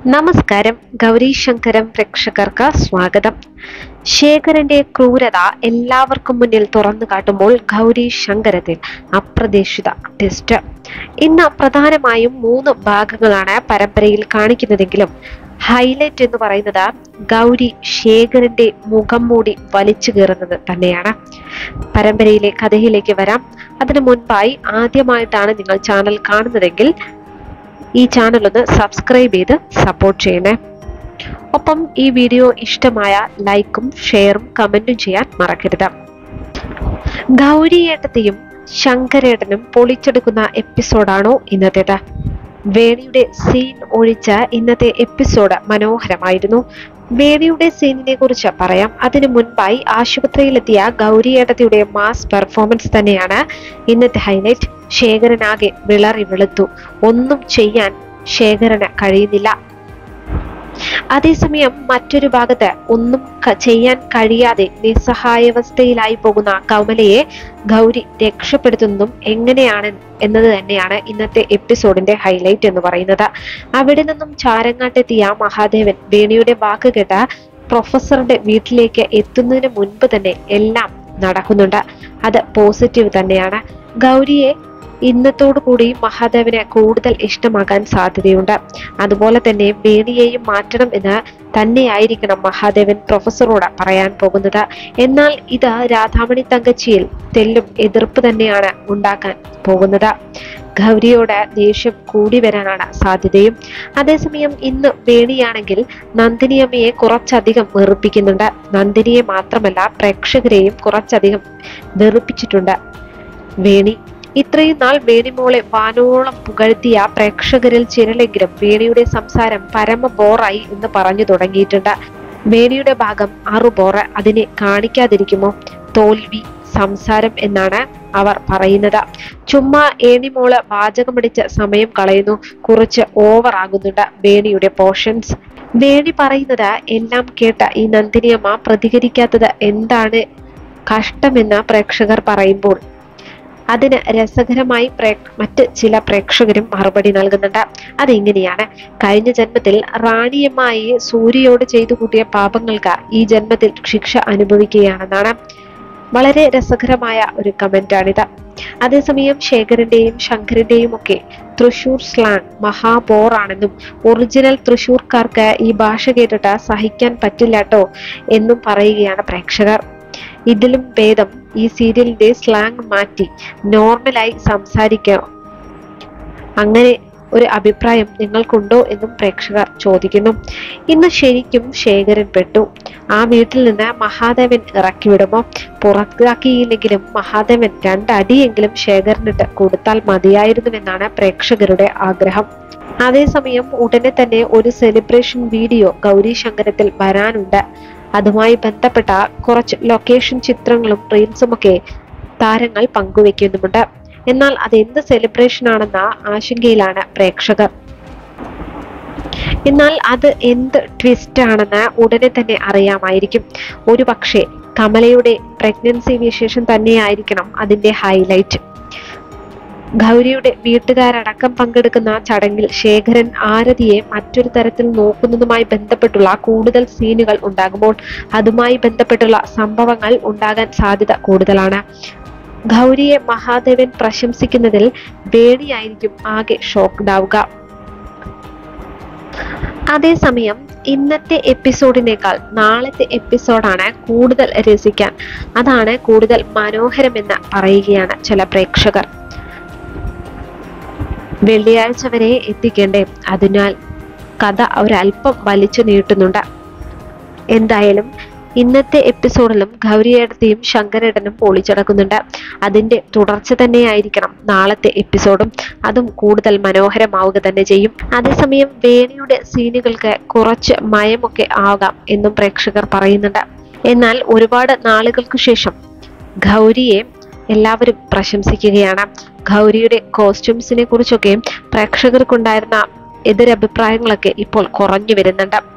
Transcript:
നമസ്കാരം ഗൗരി ശങ്കരം പ്രേക്ഷകർക്ക് സ്വാഗതം ശേഖരന്റെ ക്രൂരത എല്ലാവർക്കും മുന്നിൽ തുറന്നു കാട്ടുമ്പോൾ ഗൗരി ശങ്കരത്തിൽ അപ്രതീക്ഷിത ടെസ്റ്റ് ഇന്ന് പ്രധാനമായും മൂന്ന് ഭാഗങ്ങളാണ് പരമ്പരയിൽ കാണിക്കുന്നതെങ്കിലും ഹൈലൈറ്റ് എന്ന് പറയുന്നത് ഗൗരി ശേഖരന്റെ മുഖം മൂടി വലിച്ചു കീറുന്നത് തന്നെയാണ് പരമ്പരയിലെ കഥയിലേക്ക് വരാം അതിനു മുൻപായി ആദ്യമായിട്ടാണ് നിങ്ങൾ ചാനൽ കാണുന്നതെങ്കിൽ ഈ ചാനൽ ഒന്ന് സബ്സ്ക്രൈബ് ചെയ്ത് സപ്പോർട്ട് ചെയ്യണേ ഒപ്പം ഈ വീഡിയോ ഇഷ്ടമായ ലൈക്കും ഷെയറും കമന്റും ചെയ്യാൻ മറക്കരുത് ഗൗരിയേട്ടത്തെയും ശങ്കരേട്ടനും പൊളിച്ചെടുക്കുന്ന എപ്പിസോഡാണോ ഇന്നത്തേത് വേണിയുടെ സീൻ ഒഴിച്ച ഇന്നത്തെ എപ്പിസോഡ് മനോഹരമായിരുന്നു വേണിയുടെ സീനിനെ കുറിച്ച് പറയാം അതിനു മുൻപായി ആശുപത്രിയിലെത്തിയ ഗൗരിയേട്ടത്തിയുടെ മാസ് പെർഫോമൻസ് തന്നെയാണ് ഇന്നത്തെ ഹൈലൈറ്റ് ശേഖരനാകെ വിളറി വെളുത്തു ഒന്നും ചെയ്യാൻ ശേഖരന് കഴിയുന്നില്ല അതേസമയം മറ്റൊരു ഭാഗത്ത് ഒന്നും ക- ചെയ്യാൻ കഴിയാതെ നിസ്സഹായാവസ്ഥയിലായി പോകുന്ന കമലയെ ഗൗരി രക്ഷപ്പെടുത്തുന്നതും എങ്ങനെയാണ് എന്നത് തന്നെയാണ് ഇന്നത്തെ എപ്പിസോഡിന്റെ ഹൈലൈറ്റ് എന്ന് പറയുന്നത് അവിടെ നിന്നും ചാരങ്ങാട്ടെത്തിയ മഹാദേവൻ വേണിയുടെ വാക്ക് കേട്ട പ്രൊഫസറുടെ വീട്ടിലേക്ക് എത്തുന്നതിന് മുൻപ് തന്നെ എല്ലാം നടക്കുന്നുണ്ട് അത് പോസിറ്റീവ് തന്നെയാണ് ഗൗരിയെ ഇന്നത്തോടു കൂടി മഹാദേവന് കൂടുതൽ ഇഷ്ടമാകാൻ സാധ്യതയുണ്ട് അതുപോലെ തന്നെ വേണിയെയും മാറ്റണം എന്ന് തന്നെയായിരിക്കണം മഹാദേവൻ പ്രൊഫസറോട് പറയാൻ പോകുന്നത് എന്നാൽ ഇത് രാധാമണി തങ്കച്ചിയിൽ തെല്ലും എതിർപ്പ് തന്നെയാണ് ഉണ്ടാക്കാൻ പോകുന്നത് ഗൗരിയോട് ദേഷ്യം കൂടി വരാനാണ് സാധ്യതയും അതേസമയം ഇന്ന് വേണിയാണെങ്കിൽ നന്ദിനിയമ്മയെ കുറച്ചധികം വെറുപ്പിക്കുന്നുണ്ട് നന്ദിനിയെ മാത്രമല്ല പ്രേക്ഷകരെയും കുറച്ചധികം വെറുപ്പിച്ചിട്ടുണ്ട് വേണി ഇത്രയും നാൾ വേണിമോളെ വാനോളം പുകഴ്ത്തിയ പ്രേക്ഷകരിൽ ചിലരെങ്കിലും വേണിയുടെ സംസാരം പരമ ബോറായി എന്ന് പറഞ്ഞു തുടങ്ങിയിട്ടുണ്ട് വേണിയുടെ ഭാഗം ആറു ബോറ് അതിനെ കാണിക്കാതിരിക്കുമോ തോൽവി സംസാരം എന്നാണ് അവർ പറയുന്നത് ചുമ്മാ ഏണിമോള് വാചകമടിച്ച് സമയം കളയുന്നു കുറച്ച് ഓവർ ആകുന്നുണ്ട് വേണിയുടെ പോർഷൻസ് വേണി പറയുന്നത് എല്ലാം കേട്ട ഈ നന്ദിനിയമ്മ പ്രതികരിക്കാത്തത് എന്താണ് കഷ്ടമെന്ന് പ്രേക്ഷകർ പറയുമ്പോൾ അതിന് രസകരമായി പ്രേ മറ്റ് ചില പ്രേക്ഷകരും മറുപടി നൽകുന്നുണ്ട് അതിങ്ങനെയാണ് കഴിഞ്ഞ ജന്മത്തിൽ റാണിയമ്മായി സൂര്യയോട് ചെയ്തു കൂട്ടിയ പാപങ്ങൾക്ക് ഈ ജന്മത്തിൽ ശിക്ഷ അനുഭവിക്കുകയാണെന്നാണ് വളരെ രസകരമായ ഒരു കമന്റാണിത് അതേസമയം ശേഖരന്റെയും ശങ്കരന്റെയും ഒക്കെ തൃശൂർ സ്ലാങ് മഹാബോറാണെന്നും ഒറിജിനൽ തൃശൂർക്കാർക്ക് ഈ ഭാഷ കേട്ടിട്ട് സഹിക്കാൻ പറ്റില്ലാട്ടോ എന്നും പറയുകയാണ് പ്രേക്ഷകർ ഇതിലും ഭേദം ഈ സീരിയലിന്റെ സ്ലാങ് മാറ്റി നോർമലായി സംസാരിക്കുക അങ്ങനെ ഒരു അഭിപ്രായം നിങ്ങൾക്കുണ്ടോ എന്നും പ്രേക്ഷകർ ചോദിക്കുന്നു ഇന്ന് ശരിക്കും ശേഖരൻ പെട്ടു ആ വീട്ടിൽ നിന്ന് മഹാദേവൻ ഇറക്കി വിടുമോ പുറത്താക്കിയില്ലെങ്കിലും മഹാദേവൻ രണ്ടടിയെങ്കിലും ശേഖരനിട്ട് കൊടുത്താൽ മതിയായിരുന്നുവെന്നാണ് പ്രേക്ഷകരുടെ ആഗ്രഹം അതേസമയം ഉടനെ തന്നെ ഒരു സെലിബ്രേഷൻ വീഡിയോ ഗൗരി ശങ്കരത്തിൽ വരാനുണ്ട് അതുമായി ബന്ധപ്പെട്ട കുറച്ച് ലൊക്കേഷൻ ചിത്രങ്ങളും റീൽസും ഒക്കെ താരങ്ങൾ പങ്കുവെക്കുന്നുമുണ്ട് എന്നാൽ അതെന്ത് സെലിബ്രേഷൻ ആണെന്ന ആശങ്കയിലാണ് പ്രേക്ഷകർ എന്നാൽ അത് എന്ത് ട്വിസ്റ്റ് ആണെന്ന് ഉടനെ തന്നെ അറിയാമായിരിക്കും ഒരു പക്ഷേ കമലയുടെ പ്രഗ്നൻസി വിശേഷം തന്നെയായിരിക്കണം അതിന്റെ ഹൈലൈറ്റ് ഗൗരിയുടെ വീട്ടുകാരടക്കം പങ്കെടുക്കുന്ന ചടങ്ങിൽ ശേഖരൻ ആരതിയെ മറ്റൊരു തരത്തിൽ നോക്കുന്നതുമായി ബന്ധപ്പെട്ടുള്ള കൂടുതൽ സീനുകൾ ഉണ്ടാകുമ്പോൾ അതുമായി ബന്ധപ്പെട്ടുള്ള സംഭവങ്ങൾ ഉണ്ടാകാൻ സാധ്യത കൂടുതലാണ് ഗൗരിയെ മഹാദേവൻ പ്രശംസിക്കുന്നതിൽ വേണിയായിരിക്കും ആകെ ഷോക്ക്ഡ് ആവുക അതേസമയം ഇന്നത്തെ എപ്പിസോഡിനേക്കാൾ നാളത്തെ എപ്പിസോഡാണ് കൂടുതൽ രസിക്കാൻ അതാണ് കൂടുതൽ മനോഹരമെന്ന് പറയുകയാണ് ചില പ്രേക്ഷകർ വെള്ളിയാഴ്ച വരെ എത്തിക്കേണ്ടേ അതിനാൽ കഥ ഒരല്പം വലിച്ചു നീട്ടുന്നുണ്ട് എന്തായാലും ഇന്നത്തെ എപ്പിസോഡിലും ഗൗരിയേടത്തെയും ശങ്കരേട്ടനും പൊളിച്ചടക്കുന്നുണ്ട് അതിന്റെ തുടർച്ച തന്നെയായിരിക്കണം നാളത്തെ എപ്പിസോഡും അതും കൂടുതൽ മനോഹരമാവുക തന്നെ ചെയ്യും അതേസമയം വേണിയുടെ സീനുകൾക്ക് കുറച്ച് മയമൊക്കെ ആകാം എന്നും പ്രേക്ഷകർ പറയുന്നുണ്ട് എന്നാൽ ഒരുപാട് നാളുകൾക്ക് ശേഷം ഗൗരിയെ എല്ലാവരും പ്രശംസിക്കുകയാണ് ഗൗരിയുടെ കോസ്റ്റ്യൂംസിനെ കുറിച്ചൊക്കെ പ്രേക്ഷകർക്കുണ്ടായിരുന്ന എതിരഭിപ്രായങ്ങളൊക്കെ ഇപ്പോൾ കുറഞ്ഞു വരുന്നുണ്ട്